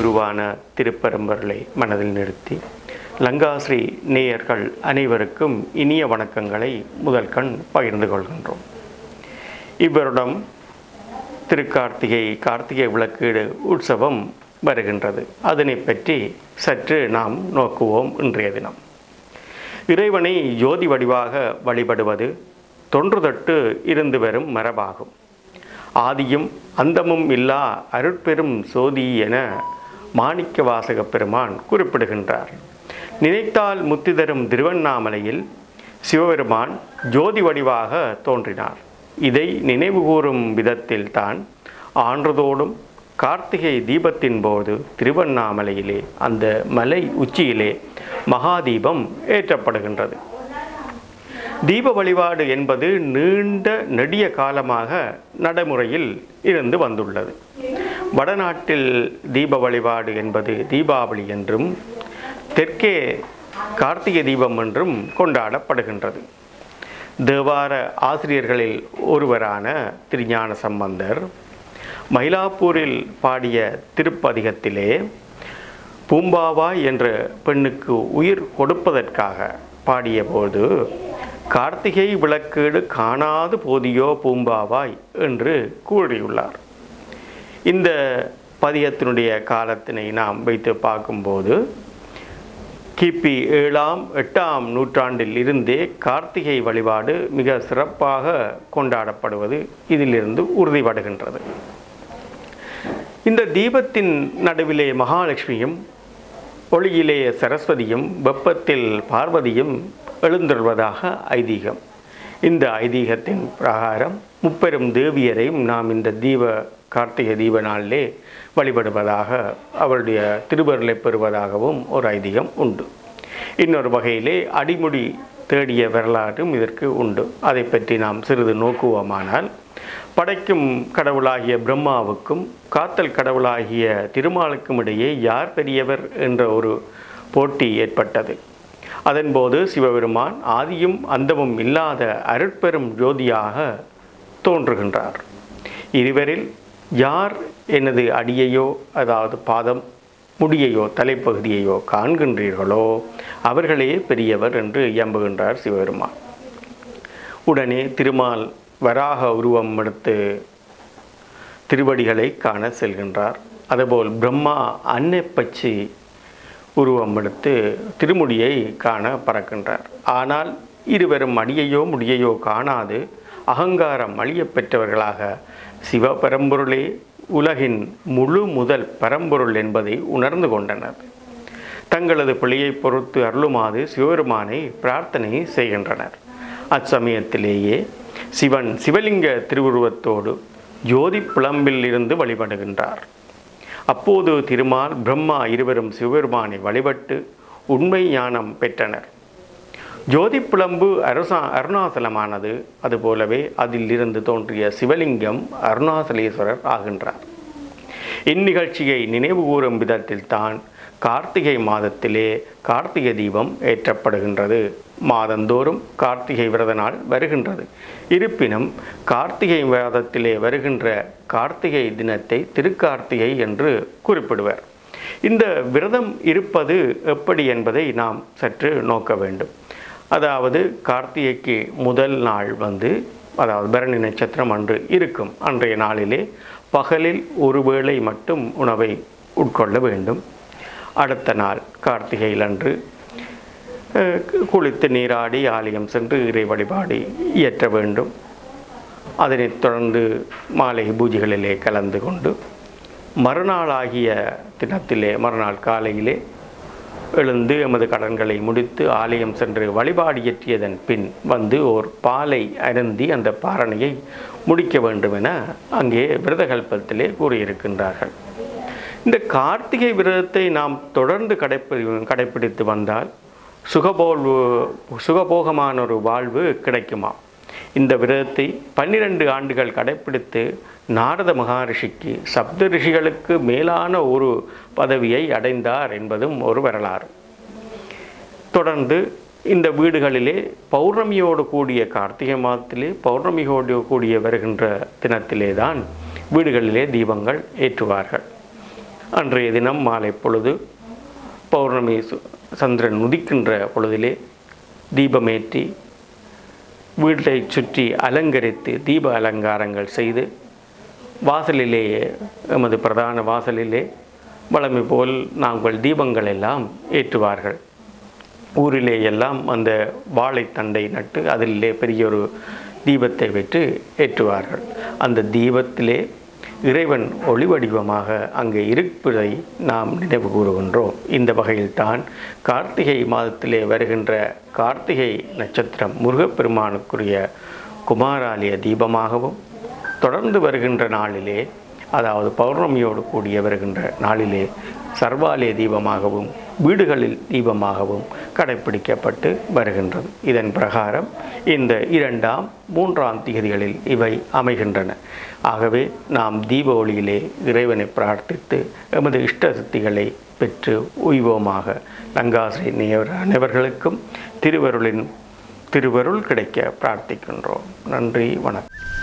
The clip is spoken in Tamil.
குருவான திருப்பரம்பொருளை மனதில் நிறுத்தி லங்காஸ்ரீ நேயர்கள் அனைவருக்கும் இனிய வணக்கங்களை முதல் கண் பகிர்ந்து கொள்கின்றோம் இவ்வருடம் திருக்கார்த்திகை கார்த்திகை விளக்கீடு உற்சவம் வருகின்றது அதனை பற்றி சற்று நாம் நோக்குவோம் இன்றைய தினம் இறைவனை ஜோதி வடிவாக வழிபடுவது தொன்றுதொட்டு இருந்து வரும் மரபாகும் ஆதியும் அந்தமும் இல்லா அருட்பெரும் சோதி என மாணிக்க வாசக பெருமான் குறிப்பிடுகின்றார் நினைத்தால் முத்தி தரும் திருவண்ணாமலையில் சிவபெருமான் ஜோதி வடிவாக தோன்றினார் இதை நினைவுகூரும் விதத்தில்தான் ஆன்றதோடும் கார்த்திகை தீபத்தின் போது திருவண்ணாமலையிலே அந்த மலை உச்சியிலே மகாதீபம் ஏற்றப்படுகின்றது தீப வழிபாடு என்பது நீண்ட நெடிய காலமாக நடைமுறையில் இருந்து வந்துள்ளது வடநாட்டில் தீப வழிபாடு என்பது தீபாவளி என்றும் தெற்கே கார்த்திகை தீபம் என்றும் கொண்டாடப்படுகின்றது தேவார ஆசிரியர்களில் ஒருவரான திருஞான சம்பந்தர் மயிலாப்பூரில் பாடிய திருப்பதிகத்திலே பூம்பாவாய் என்ற பெண்ணுக்கு உயிர் கொடுப்பதற்காக பாடியபோது கார்த்திகை விளக்கீடு காணாது போதியோ பூம்பாவாய் என்று கூறியுள்ளார் இந்த பதிகத்தினுடைய காலத்தினை நாம் வைத்து பார்க்கும்போது கிபி ஏழாம் எட்டாம் நூற்றாண்டில் இருந்தே கார்த்திகை வழிபாடு மிக சிறப்பாக கொண்டாடப்படுவது இதிலிருந்து உறுதிப்படுகின்றது இந்த தீபத்தின் நடுவிலே மகாலட்சுமியும் ஒளியிலே சரஸ்வதியும் வெப்பத்தில் பார்வதியும் எழுந்துள்வதாக ஐதீகம் இந்த ஐதீகத்தின் பிரகாரம் முப்பெரும் தேவியரையும் நாம் இந்த தீப கார்த்திகை தீப நாளிலே வழிபடுவதாக அவருடைய திருவருளை பெறுவதாகவும் ஒரு ஐதீகம் உண்டு இன்னொரு வகையிலே அடிமுடி தேடிய வரலாறும் இதற்கு உண்டு அதை பற்றி நாம் சிறிது நோக்குவோமானால் படைக்கும் கடவுளாகிய பிரம்மாவுக்கும் காத்தல் கடவுளாகிய திருமாலுக்கும் இடையே யார் பெரியவர் என்ற ஒரு போட்டி ஏற்பட்டது அதன்போது சிவபெருமான் ஆதியும் அந்தமும் இல்லாத அருட்பெரும் ஜோதியாக தோன்றுகின்றார் இருவரில் யார் எனது அடியையோ அதாவது பாதம் முடியையோ தலைப்பகுதியையோ காண்கின்றீர்களோ அவர்களே பெரியவர் என்று இயம்புகின்றார் சிவபெருமான் உடனே திருமால் வராக உருவம் எடுத்து திருவடிகளை காண செல்கின்றார் அதுபோல் பிரம்மா அன்னைப்பச்சி உருவம் எடுத்து திருமுடியை காண பறக்கின்றார் ஆனால் இருவரும் அடியையோ முடியையோ காணாது அகங்காரம் அழியப் பெற்றவர்களாக சிவபரம்பொருளே உலகின் முழு முதல் பரம்பொருள் என்பதை உணர்ந்து கொண்டனர் தங்களது பிழையை பொறுத்து அருளுமாறு சிவபெருமானை பிரார்த்தனை செய்கின்றனர் அச்சமயத்திலேயே சிவன் சிவலிங்க திருவுருவத்தோடு ஜோதி பிளம்பில் இருந்து வழிபடுகின்றார் அப்போது திருமால் பிரம்மா இருவரும் சிவபெருமானை வழிபட்டு உண்மை ஞானம் பெற்றனர் ஜோதி புலம்பு அருசா அருணாசலமானது அதுபோலவே அதில் இருந்து தோன்றிய சிவலிங்கம் அருணாசலேஸ்வரர் ஆகின்றார் இந்நிகழ்ச்சியை நினைவு கூறும் விதத்தில்தான் கார்த்திகை மாதத்திலே கார்த்திகை தீபம் ஏற்றப்படுகின்றது மாதந்தோறும் கார்த்திகை விரத நாள் வருகின்றது இருப்பினும் கார்த்திகை மாதத்திலே வருகின்ற கார்த்திகை தினத்தை திருக்கார்த்திகை என்று குறிப்பிடுவர் இந்த விரதம் இருப்பது எப்படி என்பதை நாம் சற்று நோக்க வேண்டும் அதாவது கார்த்திகைக்கு முதல் நாள் வந்து அதாவது பரணி நட்சத்திரம் அன்று இருக்கும் அன்றைய நாளிலே பகலில் ஒரு வேளை மட்டும் உணவை உட்கொள்ள வேண்டும் அடுத்த நாள் கார்த்திகையில் அன்று அஹ், குளித்து நீராடி ஆலயம் சென்று இறை வழிபாடு இயற்ற வேண்டும் அதனைத் தொடர்ந்து மாலை பூஜைகளிலே கலந்து கொண்டு மறுநாளாகிய தினத்திலே மறுநாள் காலையிலே எழுந்து எமது கடன்களை முடித்து ஆலயம் சென்று வழிபாடு இயற்றியதன் பின் வந்து ஓர் பாலை அருந்தி அந்த பாரணையை முடிக்க வேண்டும் என அங்கே விரதகல்பத்திலே கூறியிருக்கின்றார்கள் இந்த கார்த்திகை விரதத்தை நாம் தொடர்ந்து கடைப்பி கடைப்பிடித்து வந்தால் சுகபோல் சுகபோகமான ஒரு வாழ்வு கிடைக்குமா இந்த விரதத்தை பன்னிரண்டு ஆண்டுகள் கடைப்பிடித்து நாரத மகரிஷிக்கு சப்த ரிஷிகளுக்கு மேலான ஒரு பதவியை அடைந்தார் என்பதும் ஒரு வரலாறு தொடர்ந்து இந்த வீடுகளிலே பௌர்ணமியோடு கூடிய கார்த்திகை மாதத்திலே பௌர்ணமியோடு கூடிய வருகின்ற தினத்திலே தான் வீடுகளிலே தீபங்கள் ஏற்றுவார்கள் அன்றைய தினம் மாலை பொழுது பௌர்ணமி சு- சந்திரன் உதிக்கின்ற பொழுதிலே தீபமேற்றி வீட்டை சுற்றி அலங்கரித்து தீப அலங்காரங்கள் செய்து வாசலிலேயே எமது பிரதான வாசலிலே வழமை போல் நாங்கள் தீபங்கள் எல்லாம் ஏற்றுவார்கள் ஊரிலே எல்லாம் அந்த வாழைத்தண்டை நட்டு அதிலே பெரிய ஒரு தீபத்தை வைத்து ஏற்றுவார்கள் அந்த தீபத்திலே இறைவன் ஒளி வடிவமாக அங்கே இருப்பதை நாம் நினைவு கூறுகின்றோம் இந்த வகையில்தான் கார்த்திகை மாதத்திலே வருகின்ற கார்த்திகை நட்சத்திரம் முருகப்பெருமானுக்குரிய குமாராலய தீபமாகவும் தொடர்ந்து வருகின்ற நாளிலே அதாவது பௌர்ணமியோடு கூடிய வருகின்ற நாளிலே சர்வாலய தீபமாகவும் வீடுகளில் தீபமாகவும் கடைப்பிடிக்கப்பட்டு வருகின்றது இதன் பிரகாரம் இந்த இரண்டாம் மூன்றாம் திகதிகளில் இவை அமைகின்றன ஆகவே நாம் தீப ஒளியிலே இறைவனை பிரார்த்தித்து எமது இஷ்ட சித்திகளை பெற்று உய்வோமாக லங்காசிரி நேயர் அனைவர்களுக்கும் திருவருளின் திருவருள் கிடைக்க பிரார்த்திக்கின்றோம் நன்றி வணக்கம்